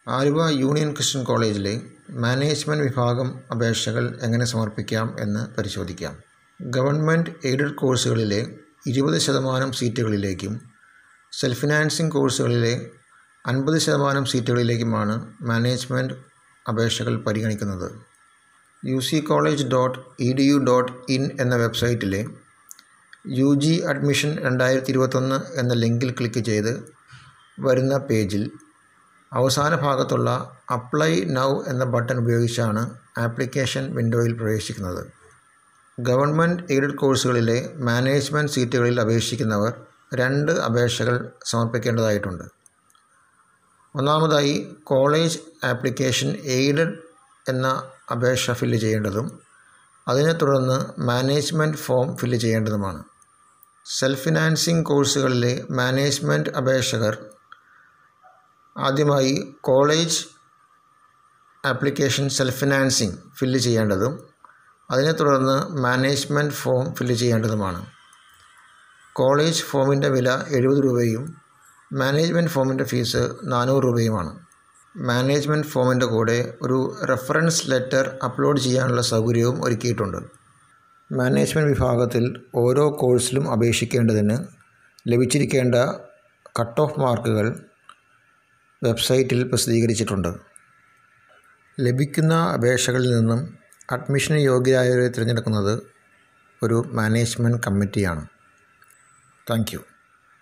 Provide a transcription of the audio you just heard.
Aluva union christian കോളേജിലെ management വിഭാഗം അപേക്ഷകൾ എങ്ങനെ സമർപ്പിക്കാം എന്ന് പരിശോധിക്കാം ഗവൺമെൻറ് എയ്ഡഡ് കോഴ്സുകളിലെ ഇരുപത് ശതമാനം സീറ്റുകളിലേക്കും സെൽഫ് ഫിനാൻസിംഗ് കോഴ്സുകളിലെ അൻപത് ശതമാനം സീറ്റുകളിലേക്കുമാണ് മാനേജ്മെൻറ്റ് അപേക്ഷകൾ പരിഗണിക്കുന്നത് U C college dot E D U dot in എന്ന വെബ്സൈറ്റിലെ യു ജി അഡ്മിഷൻ രണ്ടായിരത്തി ഇരുപത്തൊന്ന് എന്ന ലിങ്കിൽ ക്ലിക്ക് ചെയ്ത് വരുന്ന പേജിൽ അവസാന ഭാഗത്തുള്ള അപ്ലൈ നൗ എന്ന ബട്ടൺ ഉപയോഗിച്ചാണ് ആപ്ലിക്കേഷൻ വിൻഡോയിൽ പ്രവേശിക്കുന്നത് ഗവൺമെൻറ് എയ്ഡഡ് കോഴ്സുകളിലെ മാനേജ്മെൻറ്റ് സീറ്റുകളിൽ അപേക്ഷിക്കുന്നവർ രണ്ട് അപേക്ഷകൾ സമർപ്പിക്കേണ്ടതായിട്ടുണ്ട് ഒന്നാമതായി കോളേജ് ആപ്ലിക്കേഷൻ എയ്ഡഡ് എന്ന അപേക്ഷ ഫില്ല് ചെയ്യേണ്ടതും അതിനെ തുടർന്ന് മാനേജ്മെൻറ്റ് ഫോം ഫില്ല് ചെയ്യേണ്ടതുമാണ് സെൽഫ് ഫിനാൻസിംഗ് കോഴ്സുകളിലെ മാനേജ്മെൻറ്റ് അപേക്ഷകർ ആദ്യമായി college application self financing fill ചെയ്യേണ്ടതും അതിനെ തുടർന്ന് മാനേജ്മെൻറ്റ് ഫോം ഫില്ല് ചെയ്യേണ്ടതുമാണ് കോളേജ് ഫോമിൻ്റെ വില എഴുപത് രൂപയും മാനേജ്മെൻറ്റ് ഫോമിൻ്റെ ഫീസ് നാനൂറ് രൂപയുമാണ് മാനേജ്മെൻറ്റ് ഫോമിൻ്റെ കൂടെ ഒരു റെഫറൻസ് ലെറ്റർ അപ്ലോഡ് ചെയ്യാനുള്ള സൗകര്യവും ഒരുക്കിയിട്ടുണ്ട് മാനേജ്മെൻറ്റ് വിഭാഗത്തിൽ ഓരോ കോഴ്സിലും അപേക്ഷിക്കേണ്ടതിന് ലഭിച്ചിരിക്കേണ്ട കട്ട് ഓഫ് മാർക്കുകൾ വെബ്സൈറ്റിൽ പ്രസിദ്ധീകരിച്ചിട്ടുണ്ട് ലഭിക്കുന്ന അപേക്ഷകളിൽ നിന്നും അഡ്മിഷന് യോഗ്യരായവരെ തിരഞ്ഞെടുക്കുന്നത് ഒരു മാനേജ്മെൻറ്റ് കമ്മിറ്റിയാണ് താങ്ക് യു